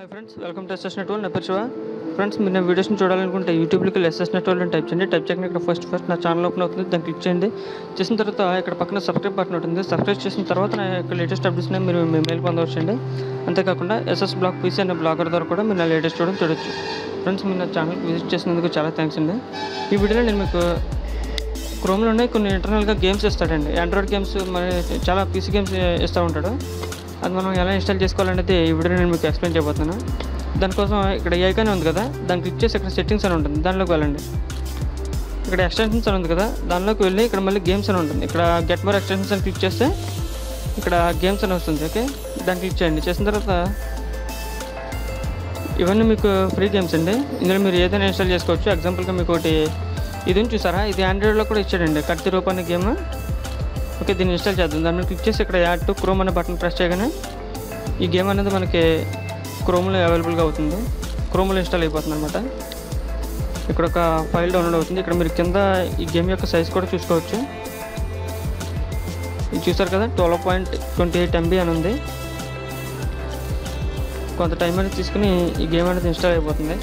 hi friends welcome to S S network నా పేరు Shiva friends మీరు నా వీడియోస్ని చూడాలనుకుంటే యూట్యూబ్లోకి ఎస్ఎస్ నెట్వర్క్ అని టైప్ చేయండి టైప్ చేయగానే ఇక్కడ ఫస్ట్ ఫస్ట్ నా ఛానల్ ఓపెన్ అవుతుంది దాన్ని క్లిక్ చేయండి చేసిన తర్వాత ఇక్కడ పక్కన సబ్స్క్రైబ్ బటన్ ఉంటుంది సబ్స్క్రైబ్ చేసిన తర్వాత నా యొక్క లేటెస్ట్ అప్డేట్స్ని మీరు మీ మెయిల్ పొందవచ్చండి అంతేకాకుండా ఎస్ఎస్ బ్లాగ్ పీసీ అనే బ్లాగర్ ద్వారా కూడా మీరు నా లేటెస్ట్ చూడడం చూడొచ్చు ఫ్రెండ్స్ మీరు నా ఛానల్ విజిట్ చేసినందుకు చాలా థ్యాంక్స్ అండి ఈ వీడియోలో నేను మీకు క్రోమ్లోనే కొన్ని ఇంటర్నల్గా గేమ్స్ ఇస్తాడండి ఆండ్రాయిడ్ గేమ్స్ మరి చాలా పీసీ గేమ్స్ ఇస్తూ ఉంటాడు అది మనం ఎలా ఇన్స్టాల్ చేసుకోవాలనేది ఈ వీడియో నేను మీకు ఎక్స్ప్లెయిన్ చేయబోతున్నాను దానికోసం ఇక్కడ ఏ ఐకాన్ ఉంది కదా దాన్ని క్లిక్ చేసి ఇక్కడ సెట్టింగ్స్ అని ఉంటుంది దానిలోకి వెళ్ళండి ఇక్కడ ఎక్స్టెన్షన్స్ అని ఉంది కదా దానిలోకి వెళ్ళి ఇక్కడ మళ్ళీ గేమ్స్ అని ఉంటుంది ఇక్కడ గెట్ మోర్ ఎక్స్టెన్షన్స్ అని క్లిక్ చేస్తే ఇక్కడ గేమ్స్ అని వస్తుంది ఓకే దాన్ని క్లిక్ చేయండి చేసిన తర్వాత ఇవన్నీ మీకు ఫ్రీ గేమ్స్ అండి ఇందులో మీరు ఏదైనా ఇన్స్టాల్ చేసుకోవచ్చు ఎగ్జాంపుల్గా మీకు ఒకటి ఇది ఉంది చూసారా ఇది ఆండ్రాయిడ్లో కూడా ఇచ్చాడండి కత్తి రూప్ అనే గేమ్ ఓకే దీన్ని ఇన్స్టాల్ చేద్దాం దాన్ని మీద క్లిక్ చేసి ఇక్కడ యాడ్ టు క్రోమ్ అనే బటన్ ప్రెస్ చేయగానే ఈ గేమ్ అనేది మనకి క్రోమ్లో అవైలబుల్గా అవుతుంది క్రోమ్లో ఇన్స్టాల్ అయిపోతుంది అనమాట ఇక్కడ ఒక ఫైల్ డౌన్లోడ్ అవుతుంది ఇక్కడ మీరు కింద ఈ గేమ్ యొక్క సైజ్ కూడా చూసుకోవచ్చు ఇది చూసారు కదా twelve point twenty eight M B అని ఉంది కొంత టైం అనేది తీసుకుని ఈ గేమ్ అనేది ఇన్స్టాల్ అయిపోతుంది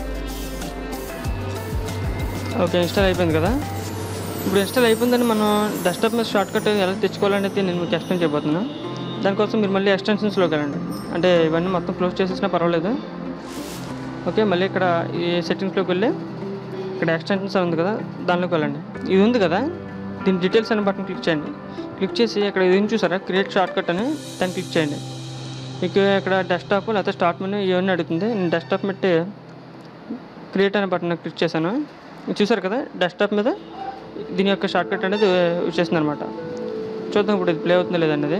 ఓకే ఇన్స్టాల్ అయిపోయింది కదా ఇప్పుడు ఇన్స్టాల్ అయిపోయిందని మనం డెస్క్టాప్ మీద షార్ట్ కట్ ఎలా తెచ్చుకోవాలనేది నేను మీకు ఎక్స్ప్లెయిన్ చేయబోతున్నాను దానికోసం మీరు మళ్ళీ ఎక్స్టెన్షన్స్లోకి వెళ్ళండి అంటే ఇవన్నీ మొత్తం క్లోజ్ చేసేసినా పర్వాలేదు ఓకే మళ్ళీ ఇక్కడ ఈ సెట్టింగ్స్లోకి వెళ్ళి ఇక్కడ ఎక్స్టెన్షన్స్ అని ఉంది కదా దానిలోకి వెళ్ళండి ఇది ఉంది కదా దీని డీటెయిల్స్ అనే బటన్ క్లిక్ చేయండి క్లిక్ చేసి ఇక్కడ ఇది చూసారా క్రియేట్ షార్ట్ కట్ అని దాన్ని క్లిక్ చేయండి మీకు ఇక్కడ డెస్క్టాప్ లేకపోతే స్టార్ట్ మెనూ ఇవన్నీ అడుగుతుంది నేను డెస్క్టాప్ పెట్టి క్రియేట్ అనే బటన్ క్లిక్ చేశాను ఇది చూసారు కదా డెస్క్టాప్ మీద దీని యొక్క షార్ట్ కట్ అనేది వచ్చేసింది అనమాట చూద్దాం ఇప్పుడు ఇది ప్లే అవుతుందో లేదన్నది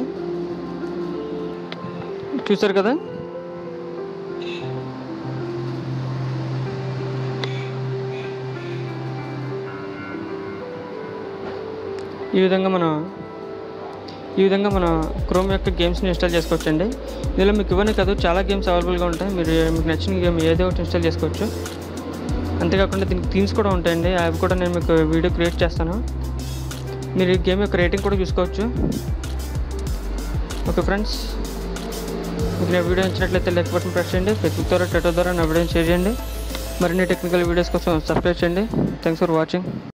చూసారు కదా ఈ విధంగా మనం ఈ విధంగా మన క్రోమ్ యొక్క గేమ్స్ని ఇన్స్టాల్ చేసుకోవచ్చండి ఇందులో మీకు ఇవన్నీ కాదు చాలా గేమ్స్ అవైలబుల్గా ఉంటాయి మీరు మీకు నచ్చిన గేమ్ ఏదో ఒకటి ఇన్స్టాల్ చేసుకోవచ్చు అంతేకాకుండా దీనికి థీమ్స్ కూడా ఉంటాయండి అవి కూడా నేను మీకు వీడియో క్రియేట్ చేస్తాను మీరు ఈ గేమ్ యొక్క రేటింగ్ కూడా చూసుకోవచ్చు ఓకే ఫ్రెండ్స్ మీకు నా వీడియో నచ్చినట్లయితే లైక్ బటన్ ప్రెస్ చేయండి ఫేస్బుక్ ద్వారా ట్విట్టర్ ద్వారా నా వీడియోని షేర్ చేయండి మరిన్ని టెక్నికల్ వీడియోస్ కోసం సబ్స్క్రైబ్ చేయండి థ్యాంక్స్ ఫర్ వాచింగ్